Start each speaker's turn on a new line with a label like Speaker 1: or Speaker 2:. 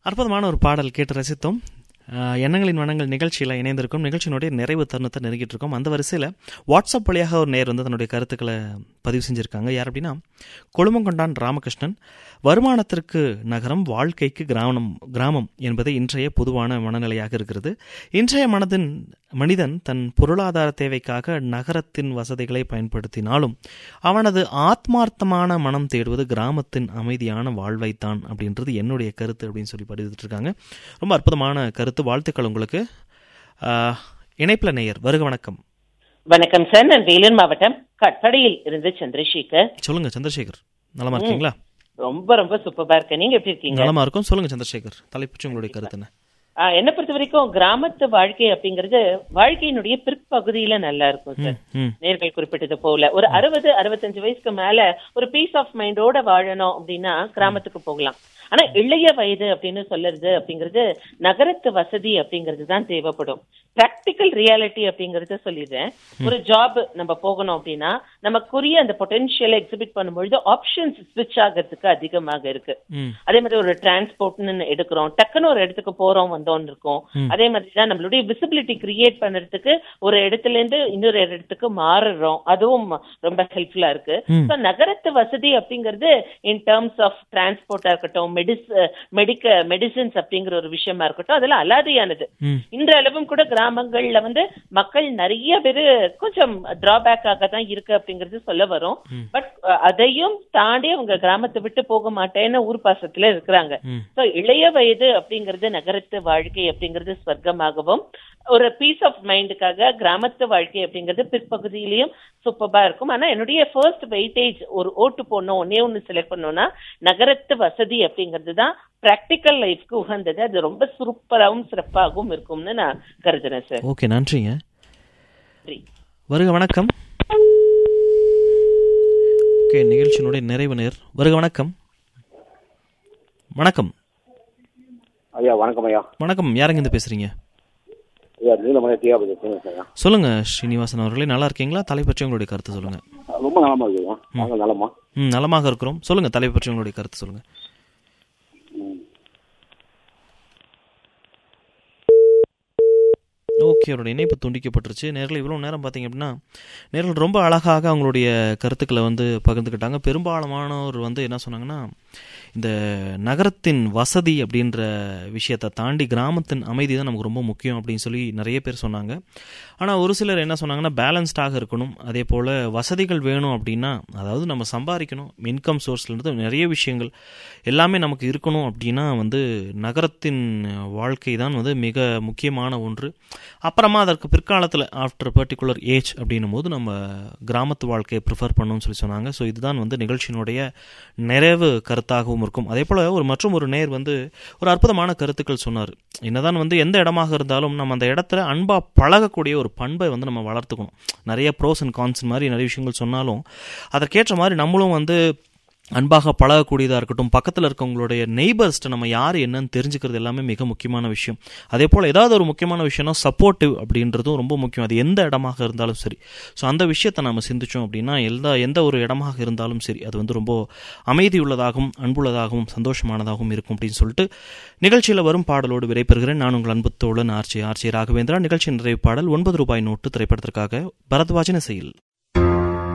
Speaker 1: அற்புதமான ஒரு பாடல் கேட்டு ரசித்தோம் அஹ், எண்ணங்களின் வண்ணங்கள் நிகழ்ச்சியில் இணைந்திருக்கும் நிகழ்ச்சியினுடைய நிறைவு தருணத்தை நெருங்கிட்டு இருக்கோம் அந்த வரிசையில் வாட்ஸ்அப் வழியாக ஒரு நேர் வந்து தன்னுடைய கருத்துக்களை பதிவு செஞ்சுருக்காங்க யார் அப்படின்னா கொழுமங்கொண்டான் ராமகிருஷ்ணன் வருமானத்திற்கு நகரம் வாழ்க்கைக்கு கிராமம் கிராமம் என்பது இன்றைய பொதுவான மனநிலையாக இருக்கிறது இன்றைய மனதின் மனிதன் தன் பொருளாதார தேவைக்காக நகரத்தின் வசதிகளை பயன்படுத்தினாலும் அவனது ஆத்மார்த்தமான மனம் தேடுவது கிராமத்தின் அமைதியான வாழ்வைத்தான் அப்படின்றது என்னுடைய கருத்து அப்படின்னு சொல்லி பதிவிட்டு இருக்காங்க ரொம்ப அற்புதமான கருத்து வாழ்த்துக்கள் உங்களுக்கு ஆஹ், இணைப்புல நேயர் வருக வணக்கம்
Speaker 2: வணக்கம் சார் நான் வேலூர் மாவட்டம் கட்டடையில் இருந்து சந்திரசேகர்
Speaker 1: சொல்லுங்க சந்திரசேகர் நலமா இருக்கீங்களா
Speaker 2: ரொம்ப ரொம்ப சூப்பரா இருக்கேன் நீங்க எப்படி இருக்கீங்க
Speaker 1: நலமா இருக்கும் சொல்லுங்க சந்திரசேகர் தலைப்புச்சு உங்களுடைய கருத்து என்ன
Speaker 2: ஆ, என்னை பொறுத்த வரைக்கும் கிராமத்து வாழ்க்கை அப்படிங்கிறது வாழ்க்கையினுடைய பிற்பகுதியில நல்லா இருக்கும் சார்
Speaker 1: ம்
Speaker 2: நேர்கள் குறிப்பிட்டது போல ஒரு அறுபது அறுபத்தஞ்சு வயசுக்கு மேல ஒரு பீஸ் ஆஃப் மைண்டோட வாழணும் அப்படின்னா கிராமத்துக்கு போகலாம் ஆனா இளைய வயது அப்படின்னு சொல்லுறது அப்படிங்கிறது நகரத்து வசதி அப்படிங்கிறது தான் தேவைப்படும் பிராக்டிக்கல் ரியாலிட்டி அப்படிங்கறத சொல்லிடுறேன் ஒரு ஜாப் நம்ம போகணும் அப்படின்னா நமக்குரிய அந்த பொட்டென்ஷியலை எக்ஸிபிட் பண்ணும்பொழுது ஆப்ஷன்ஸ் ஸ்விட்ச் ஆகிறதுக்கு அதிகமாக இருக்கு
Speaker 1: ம்
Speaker 2: அதே மாதிரி ஒரு டிரான்ஸ்போர்ட்னு எடுக்கிறோம் டக்குன்னு ஒரு இடத்துக்கு போறோம் வந்தோம்னு இருக்கோம் அதே மாதிரி தான் நம்மளுடைய விசிபிலிட்டி கிரியேட் பண்ணுறதுக்கு ஒரு இடத்துல இருந்து இன்னொரு இடத்துக்கு மாறுறோம் அதுவும் ரொம்ப ஹெல்ப்ஃபுல்லா இருக்கு
Speaker 1: ம்.
Speaker 2: ஸோ நகரத்து வசதி அப்படிங்கிறது இன் டேர்ம்ஸ் ஆஃப் டிரான்ஸ்போர்ட்டா இருக்கட்டும் மெடிஸ் மெடிக்க மெடிசின்ஸ் அப்படிங்கிற ஒரு விஷயமா இருக்கட்டும் அதெல்லாம் அலாதியானது
Speaker 1: ம்
Speaker 2: இன்றளவும் கூட கிராமங்கள்ல வந்து மக்கள் நிறைய பேரு கொஞ்சம் டிராபேக்காக தான் இருக்கு அப்படிங்கறது சொல்ல வரும் பட் அதையும் தாண்டி அவங்க கிராமத்தை விட்டு போக மாட்டேன்னு ஊர் பாசத்துல இருக்கிறாங்க
Speaker 1: ம்.
Speaker 2: சோ இளைய வயது அப்படிங்கிறது நகரத்து வாழ்க்கை அப்படிங்கிறது ஸ்வர்க்கமாகவும் ஒரு பீஸ் ஆஃப் மைண்டுக்காக கிராமத்து வாழ்க்கை அப்படிங்கிறது பிற்பகுதியிலையும் சூப்பரா இருக்கும் ஆனா என்னுடைய ஃபர்ஸ்ட் வெயிட்டேஜ் ஒரு ஓட்டு போடணும் ஒன்னே ஒன்னு செலக்ட் பண்ணோம்னா நகரத்து வசதி அப்படிங்கிறது தான் பிராக்டிக்கல் லைஃப்க்கு உகந்தது அது ரொம்ப சூப்பராகவும் சிறப்பாகவும் இருக்கும்னு நான் கருதுறேன் சார்
Speaker 1: ஓகே நன்றிங்க
Speaker 2: நன்றி
Speaker 1: வருக வணக்கம் ஓகே நிகழ்ச்சியினுடைய நிறைவு நேர் வருக வணக்கம் வணக்கம்
Speaker 3: ஐயா வணக்கம் ஐயா
Speaker 1: வணக்கம் யாருங்க இருந்து பேசுறீங்க
Speaker 3: ஐயா நீலமலை டிஆபதி பேசுகிறேன் ஐயா
Speaker 1: சொல்லுங்க ஸ்ரீனிவாசன் அவர்களே நல்லா இருக்கீங்களா தலை பற்றி உங்களுடைய கருத்து சொல்லுங்க
Speaker 3: ரொம்ப நலமா இருக்குங்க வாங்க நலமா
Speaker 1: ம் நலமாக இருக்கிறோம் சொல்லுங்க தலை பற்றி உங்களுடைய கருத்து சொல்லுங்க
Speaker 3: ம்.
Speaker 1: ஓகே அவரோட இணைப்பு துண்டிக்கப்பட்டுருச்சு நேரில் இவ்வளோ நேரம் பார்த்தீங்க அப்படின்னா நேரில் ரொம்ப அழகாக அவங்களுடைய கருத்துக்களை வந்து பகிர்ந்துக்கிட்டாங்க பெரும்பாலானோர் வந்து என்ன சொன்னாங்கன்னா இந்த நகரத்தின் வசதி அப்படின்ற விஷயத்தை தாண்டி கிராமத்தின் அமைதி தான் நமக்கு ரொம்ப முக்கியம் அப்படின்னு சொல்லி நிறைய பேர் சொன்னாங்க ஆனால் ஒரு சிலர் என்ன சொன்னாங்கன்னா பேலன்ஸ்டாக இருக்கணும் அதே போல் வசதிகள் வேணும் அப்படின்னா அதாவது நம்ம சம்பாதிக்கணும் இன்கம் சோர்ஸ்லேருந்து நிறைய விஷயங்கள் எல்லாமே நமக்கு இருக்கணும் அப்படின்னா வந்து நகரத்தின் வாழ்க்கை தான் வந்து மிக முக்கியமான ஒன்று அப்புறமா அதற்கு பிற்காலத்தில் ஆஃப்டர் பர்டிகுலர் ஏஜ் அப்படின்னும் போது நம்ம கிராமத்து வாழ்க்கையை ப்ரிஃபர் பண்ணணும்னு சொல்லி சொன்னாங்க ஸோ இதுதான் வந்து நிகழ்ச்சியினுடைய நிறைவு கருத்தாகவும் இருக்கும் அதே போல் ஒரு மற்றும் ஒரு நேர் வந்து ஒரு அற்புதமான கருத்துக்கள் சொன்னார் என்னதான் வந்து எந்த இடமாக இருந்தாலும் நம்ம அந்த இடத்துல அன்பாக பழகக்கூடிய ஒரு பண்பை வந்து நம்ம வளர்த்துக்கணும் நிறைய ப்ரோஸ் அண்ட் கான்ஸ் மாதிரி நிறைய விஷயங்கள் சொன்னாலும் அதற்கேற்ற மாதிரி நம்மளும் வந்து அன்பாக பழகக்கூடியதாக இருக்கட்டும் பக்கத்தில் இருக்கவங்களுடைய நெய்பர்ஸ்ட்டை நம்ம யார் என்னன்னு தெரிஞ்சுக்கிறது எல்லாமே மிக முக்கியமான விஷயம் அதே போல் ஏதாவது ஒரு முக்கியமான விஷயம்னா சப்போர்ட்டிவ் அப்படின்றதும் ரொம்ப முக்கியம் அது எந்த இடமாக இருந்தாலும் சரி ஸோ அந்த விஷயத்தை நம்ம சிந்திச்சோம் அப்படின்னா எந்த எந்த ஒரு இடமாக இருந்தாலும் சரி அது வந்து ரொம்ப அமைதி உள்ளதாகவும் அன்புள்ளதாகவும் சந்தோஷமானதாகவும் இருக்கும் அப்படின்னு சொல்லிட்டு நிகழ்ச்சியில் வரும் பாடலோடு விடைபெறுகிறேன் நான் உங்கள் அன்பு தோழன் ஆர்ச்சி ஆர்ச்சி ராகவேந்திரா நிகழ்ச்சி நிறைவு பாடல் ஒன்பது ரூபாய் நோட்டு திரைப்படத்திற்காக பரத்வாஜன் இசையில்